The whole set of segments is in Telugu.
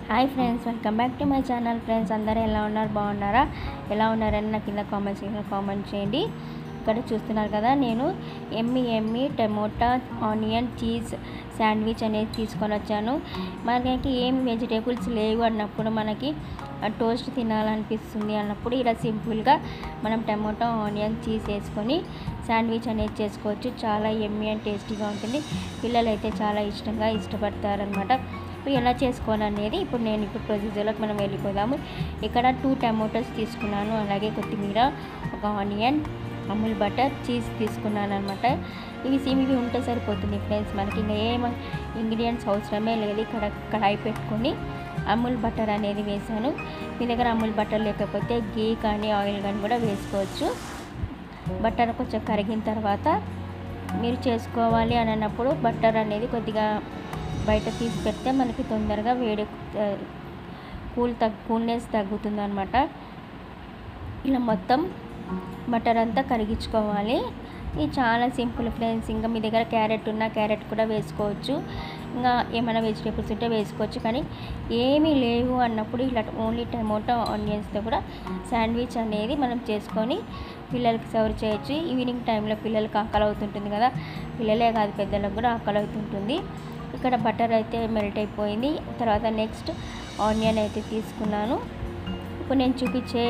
hi friends welcome back to my channel friends అందరూ ఎలా ఉన్నారు బాగున్నారా ఎలా ఉన్నారని నాకు కింద కామెంట్ సెక్షన్లో కామెంట్ చేయండి ఇక్కడ చూస్తున్నారు కదా నేను ఎమ్మి ఎమ్మి టమోటా ఆనియన్ చీజ్ శాండ్విచ్ అనేది తీసుకొని వచ్చాను మనకి ఏం వెజిటేబుల్స్ లేవు అన్నప్పుడు మనకి టోస్ట్ తినాలనిపిస్తుంది అన్నప్పుడు ఇలా సింపుల్గా మనం టమోటా ఆనియన్ చీజ్ వేసుకొని శాండ్విచ్ అనేది చేసుకోవచ్చు చాలా ఎమ్మి అండ్ టేస్టీగా ఉంటుంది పిల్లలు అయితే చాలా ఇష్టంగా ఇష్టపడతారనమాట ఇప్పుడు ఎలా చేసుకోవాలనేది ఇప్పుడు నేను ఇప్పుడు ప్రొసీజర్లోకి మనం వెళ్ళిపోదాము ఇక్కడ టూ టమాటోస్ తీసుకున్నాను అలాగే కొత్తిమీర ఒక ఆనియన్ అమూల్ బటర్ చీజ్ తీసుకున్నాను అనమాట ఇవి సేమ్ ఇవి ఉంటే సరిపోతుంది ఫ్రెండ్స్ మనకి ఇంకా ఏం ఇంగ్రీడియంట్స్ అవసరమే లేదు ఇక్కడ కడాయి పెట్టుకొని అమూల్ బటర్ అనేది వేసాను మీ దగ్గర అమూల్ బటర్ లేకపోతే గీ కానీ ఆయిల్ కానీ కూడా వేసుకోవచ్చు బటర్ కొంచెం కరిగిన తర్వాత మీరు చేసుకోవాలి అని అన్నప్పుడు బటర్ అనేది కొద్దిగా బయట తీసి పెడితే మనకి తొందరగా వేడి కూల్ తగ్గు కూల్నెస్ తగ్గుతుంది అనమాట ఇలా మొత్తం బటర్ అంతా కరిగించుకోవాలి ఇది చాలా సింపుల్ ఫ్రెండ్స్ ఇంకా మీ దగ్గర క్యారెట్ ఉన్నా క్యారెట్ కూడా వేసుకోవచ్చు ఇంకా ఏమైనా వెజిటేబుల్స్ ఉంటే వేసుకోవచ్చు కానీ ఏమీ లేవు అన్నప్పుడు ఇలా ఓన్లీ టమోటా ఆనియన్స్తో కూడా శాండ్విచ్ అనేది మనం చేసుకొని పిల్లలకి సర్వ్ చేయొచ్చు ఈవినింగ్ టైంలో పిల్లలకి ఆకలి అవుతుంటుంది కదా పిల్లలే కాదు పెద్దలకు కూడా ఆకలి అవుతుంటుంది ఇక్కడ బటర్ అయితే మెల్ట్ అయిపోయింది తర్వాత నెక్స్ట్ ఆనియన్ అయితే తీసుకున్నాను ఇప్పుడు నేను చూపించే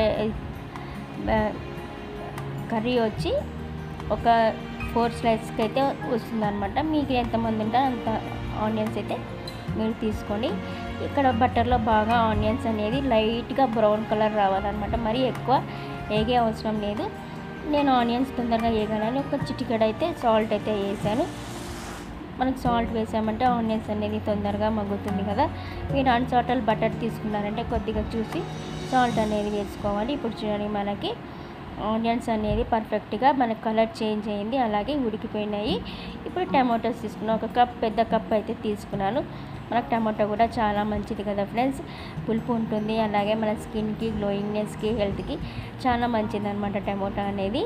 కర్రీ వచ్చి ఒక ఫోర్ స్లైస్కి అయితే వస్తుందన్నమాట మీకు ఎంతమంది ఉంటారో అంత ఆనియన్స్ అయితే మీరు తీసుకోండి ఇక్కడ బటర్లో బాగా ఆనియన్స్ అనేది లైట్గా బ్రౌన్ కలర్ రావాలన్నమాట మరీ ఎక్కువ ఏగే అవసరం లేదు నేను ఆనియన్స్ తొందరగా వేయగలని ఒక చిటికెడ అయితే సాల్ట్ అయితే వేసాను మనకి సాల్ట్ వేసామంటే ఆనియన్స్ అనేది తొందరగా మగ్గుతుంది కదా మీరు అన్సాల్టల్ బటర్ తీసుకున్నారంటే కొద్దిగా చూసి సాల్ట్ అనేది వేసుకోవాలి ఇప్పుడు చూడండి మనకి ఆనియన్స్ అనేది పర్ఫెక్ట్గా మనకి కలర్ చేంజ్ అయింది అలాగే ఉడికిపోయినాయి ఇప్పుడు టమాటోస్ తీసుకున్నాను ఒక కప్ పెద్ద కప్ అయితే తీసుకున్నాను మనకు టమాటో కూడా చాలా మంచిది కదా ఫ్రెండ్స్ పులుపు ఉంటుంది అలాగే మన స్కిన్కి గ్లోయింగ్నెస్కి హెల్త్కి చాలా మంచిది అనమాట టమాటో అనేది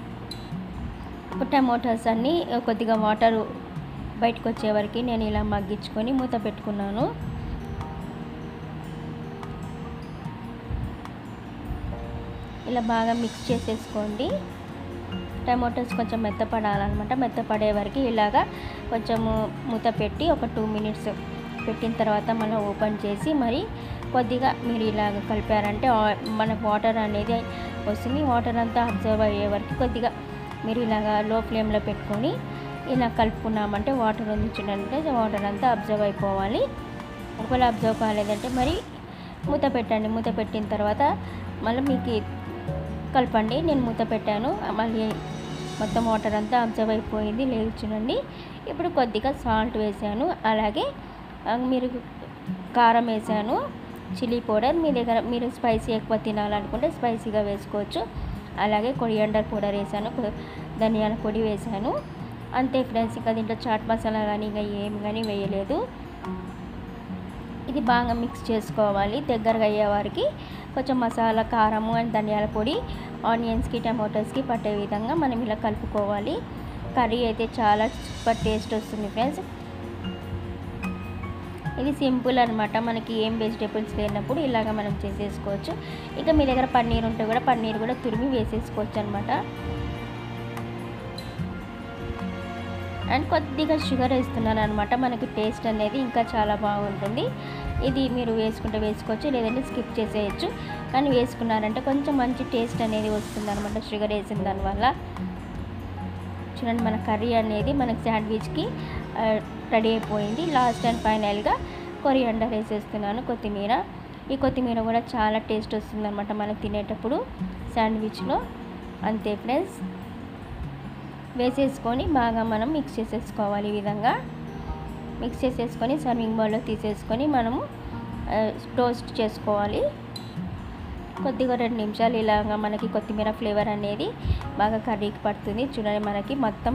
టమాటోస్ అన్నీ కొద్దిగా వాటర్ బయటకు వచ్చే వరకు నేను ఇలా మగ్గించుకొని మూత పెట్టుకున్నాను ఇలా బాగా మిక్స్ చేసేసుకోండి టమాటోస్ కొంచెం మెత్తపడాలన్నమాట మెత్తపడే వరకు ఇలాగా కొంచెము మూత పెట్టి ఒక టూ మినిట్స్ పెట్టిన తర్వాత మళ్ళీ ఓపెన్ చేసి మరి కొద్దిగా మీరు ఇలాగ కలిపారంటే మనకు వాటర్ అనేది వస్తుంది వాటర్ అంతా అబ్జర్వ్ అయ్యే వరకు కొద్దిగా మీరు ఇలాగ లో ఫ్లేమ్లో పెట్టుకొని ఇలా కలుపుకున్నామంటే వాటర్ ఉంది చూడండి వాటర్ అంతా అబ్జర్వ్ అయిపోవాలి ఒకవేళ అబ్జర్వ్ కాలేదంటే మరి మూత పెట్టండి మూత పెట్టిన తర్వాత మళ్ళీ మీకు కలపండి నేను మూత పెట్టాను మళ్ళీ మొత్తం వాటర్ అంతా అబ్జర్వ్ అయిపోయింది లేదు చూడండి ఇప్పుడు కొద్దిగా సాల్ట్ వేసాను అలాగే మీరు కారం వేసాను చిల్లీ పౌడర్ మీ దగ్గర మీరు స్పైసీ ఎక్కువ తినాలనుకుంటే స్పైసీగా వేసుకోవచ్చు అలాగే కొరియండర్ పౌడర్ వేసాను ధనియాల పొడి వేసాను అంతే ఫ్రెండ్స్ ఇంకా దీంట్లో చాట్ మసాలా కానీ ఇంకా ఏమి కానీ వేయలేదు ఇది బాగా మిక్స్ చేసుకోవాలి దగ్గరగా అయ్యే వారికి కొంచెం మసాలా కారము అండ్ ధనియాల పొడి ఆనియన్స్కి టమాటోస్కి పట్టే విధంగా మనం ఇలా కలుపుకోవాలి కర్రీ అయితే చాలా సూపర్ టేస్ట్ వస్తుంది ఫ్రెండ్స్ ఇది సింపుల్ అనమాట మనకి ఏం వెజిటేబుల్స్ లేనప్పుడు ఇలాగ మనం చేసేసుకోవచ్చు ఇక మీ దగ్గర పన్నీర్ ఉంటే కూడా పన్నీర్ కూడా తురిమి వేసేసుకోవచ్చు అనమాట అండ్ కొద్దిగా షుగర్ వేస్తున్నాను అనమాట మనకి టేస్ట్ అనేది ఇంకా చాలా బాగుంటుంది ఇది మీరు వేసుకుంటే వేసుకోవచ్చు లేదంటే స్కిప్ చేసేయచ్చు కానీ వేసుకున్నారంటే కొంచెం మంచి టేస్ట్ అనేది వస్తుంది అనమాట షుగర్ వేసిన దానివల్ల చూడండి మన కర్రీ అనేది మనకి శాండ్విచ్కి రెడీ అయిపోయింది లాస్ట్ అండ్ ఫైనల్గా కొరియండర్ వేసేస్తున్నాను కొత్తిమీర ఈ కొత్తిమీర కూడా చాలా టేస్ట్ వస్తుంది అనమాట మనం తినేటప్పుడు శాండ్విచ్లో అంతే ఫ్రెండ్స్ వేసేసుకొని బాగా మనం మిక్స్ చేసేసుకోవాలి ఈ విధంగా మిక్స్ చేసేసుకొని సర్వింగ్ బౌల్లో తీసేసుకొని మనము టోస్ట్ చేసుకోవాలి కొద్దిగా రెండు నిమిషాలు ఇలాగా మనకి కొత్తిమీర ఫ్లేవర్ అనేది బాగా కర్రీకి పడుతుంది చూడండి మనకి మొత్తం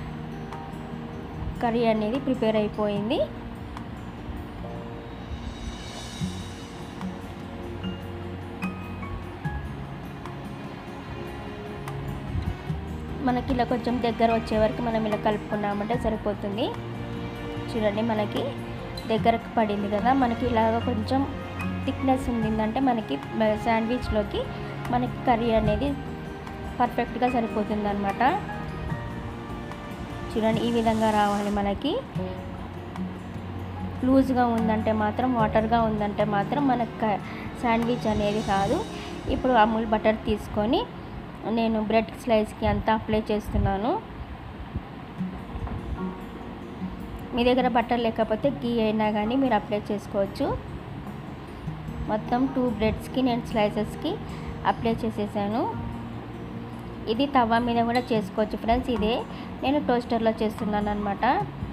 కర్రీ అనేది ప్రిపేర్ అయిపోయింది మనకి ఇలా కొంచెం దగ్గర వచ్చే వరకు మనం ఇలా కలుపుకున్నామంటే సరిపోతుంది చూడండి మనకి దగ్గరకు పడింది కదా మనకి ఇలాగ కొంచెం థిక్నెస్ ఉండిందంటే మనకి శాండ్విచ్లోకి మనకి కర్రీ అనేది పర్ఫెక్ట్గా సరిపోతుంది అనమాట చూడండి ఈ విధంగా రావాలి మనకి లూజ్గా ఉందంటే మాత్రం వాటర్గా ఉందంటే మాత్రం మనకు శాండ్విచ్ అనేది రాదు ఇప్పుడు అమూల్ బటర్ తీసుకొని నేను బ్రెడ్ స్లైస్కి అంతా అప్లై చేస్తున్నాను మీ దగ్గర బటర్ లేకపోతే గీ అయినా కానీ మీరు అప్లై చేసుకోవచ్చు మొత్తం టూ బ్రెడ్స్కి నేను స్లైసెస్కి అప్లై చేసేసాను ఇది తవా మీద కూడా చేసుకోవచ్చు ఫ్రెండ్స్ ఇదే నేను టోస్టర్లో చేస్తున్నాను అనమాట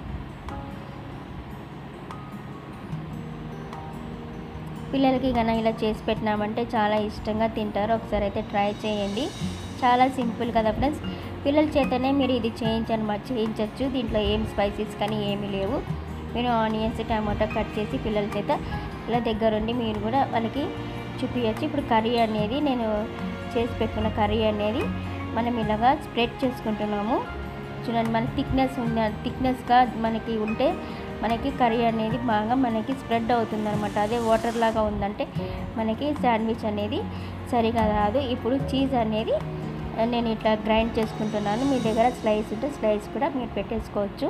పిల్లలకి కన్నా ఇలా చేసి పెట్టినామంటే చాలా ఇష్టంగా తింటారు ఒకసారి అయితే ట్రై చేయండి చాలా సింపుల్ కదా ఫ్రెండ్స్ పిల్లల చేతనే మీరు ఇది చేయించనమాట చేయించవచ్చు దీంట్లో ఏం స్పైసెస్ కానీ ఏమీ లేవు మీరు ఆనియన్స్ టమాటా కట్ చేసి పిల్లల చేత ఇలా దగ్గరుండి మీరు కూడా వాళ్ళకి చూపించచ్చు ఇప్పుడు కర్రీ అనేది నేను చేసి పెట్టుకున్న కర్రీ అనేది మనం ఇలాగా స్ప్రెడ్ చేసుకుంటున్నాము చూడండి మన థిక్నెస్ ఉంది థిక్నెస్గా మనకి ఉంటే మనకి కర్రీ అనేది బాగా మనకి స్ప్రెడ్ అవుతుంది అనమాట అదే వాటర్ లాగా ఉందంటే మనకి శాండ్విచ్ అనేది సరిగా రాదు ఇప్పుడు చీజ్ అనేది నేను ఇట్లా గ్రైండ్ చేసుకుంటున్నాను మీ దగ్గర స్లైస్ ఉంటే స్లైస్ కూడా మీరు పెట్టేసుకోవచ్చు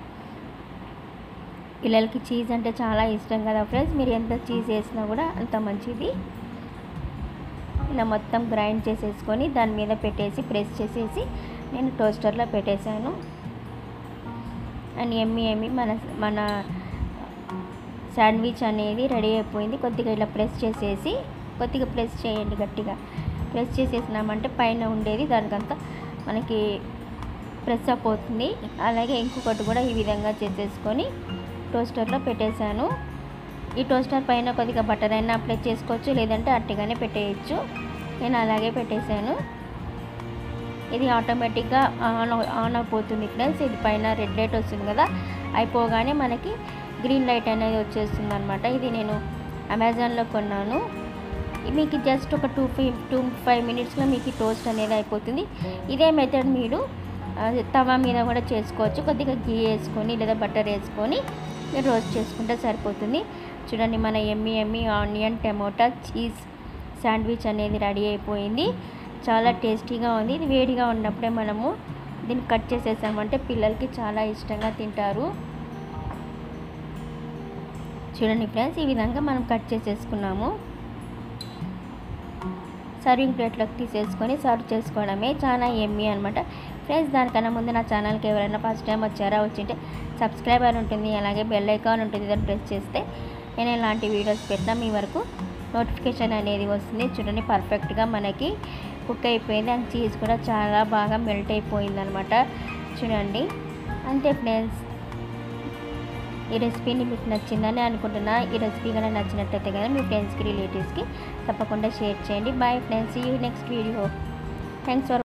పిల్లలకి చీజ్ అంటే చాలా ఇష్టం కదా ఫ్రెండ్స్ మీరు ఎంత చీజ్ వేసినా కూడా అంత మంచిది ఇలా మొత్తం గ్రైండ్ చేసేసుకొని దాని మీద పెట్టేసి ప్రెస్ చేసేసి నేను టోస్టర్లో పెట్టేశాను అండ్ ఎమ్మి ఎమ్మి మన మన శాండ్విచ్ అనేది రెడీ అయిపోయింది కొద్దిగా ఇలా ప్రెస్ చేసేసి కొద్దిగా ప్రెస్ చేయండి గట్టిగా ప్రెస్ చేసేసినామంటే పైన ఉండేది దానికంతా మనకి ప్రెస్ అప్ అవుతుంది అలాగే ఇంకొకటి కూడా ఈ విధంగా చేసేసుకొని టోస్టర్లో పెట్టేశాను ఈ టోస్టర్ పైన కొద్దిగా బటర్ అయినా అప్లై చేసుకోవచ్చు లేదంటే అట్టిగానే పెట్టేయచ్చు నేను అలాగే పెట్టేశాను ఇది ఆటోమేటిక్గా ఆన్ ఆన్ అయిపోతుంది ఫ్రెండ్స్ ఇది పైన రెడ్ లైట్ వస్తుంది కదా అయిపోగానే మనకి గ్రీన్ లైట్ అనేది వచ్చేస్తుంది అనమాట ఇది నేను అమెజాన్లో కొన్నాను మీకు జస్ట్ ఒక టూ ఫైవ్ టూ ఫైవ్ మినిట్స్లో మీకు టోస్ట్ అనేది అయిపోతుంది ఇదే మెథడ్ మీరు తవా మీద కూడా చేసుకోవచ్చు కొద్దిగా గీ వేసుకొని లేదా బటర్ వేసుకొని మీరు రోస్ట్ చేసుకుంటే సరిపోతుంది చూడండి మన ఎమ్మి ఎమ్మి ఆనియన్ టమోటా చీజ్ శాండ్విచ్ అనేది రెడీ అయిపోయింది చాలా టేస్టీగా ఉంది ఇది వేడిగా ఉన్నప్పుడే మనము దీన్ని కట్ చేసేసామంటే పిల్లలకి చాలా ఇష్టంగా తింటారు చూడండి ఫ్రెండ్స్ ఈ విధంగా మనం కట్ చేసేసుకున్నాము సర్వింగ్ ప్లేట్లోకి తీసేసుకొని సర్వ్ చేసుకోవడమే చాలా ఎమ్మి అనమాట ఫ్రెండ్స్ దానికన్నా ముందు నా ఛానల్కి ఎవరైనా ఫస్ట్ టైం వచ్చారా వచ్చింటే సబ్స్క్రైబర్ ఉంటుంది అలాగే బెల్ ఐకాన్ ఉంటుంది దాన్ని ప్రెస్ చేస్తే నేను ఇలాంటి వీడియోస్ పెట్టినా మీ వరకు నోటిఫికేషన్ అనేది వస్తుంది చూడండి పర్ఫెక్ట్గా మనకి కుక్ అయిపోయింది అండ్ చీజ్ కూడా చాలా బాగా మెల్ట్ అయిపోయింది అనమాట చూడండి అంతే ఫ్రెండ్స్ ఈ రెసిపీని మీకు నచ్చిందని అనుకుంటున్నా ఈ రెసిపీ కనుక నచ్చినట్లయితే కదా మీ ఫ్రెండ్స్కి రిలేటివ్స్కి తప్పకుండా షేర్ చేయండి bye friends you next video thanks for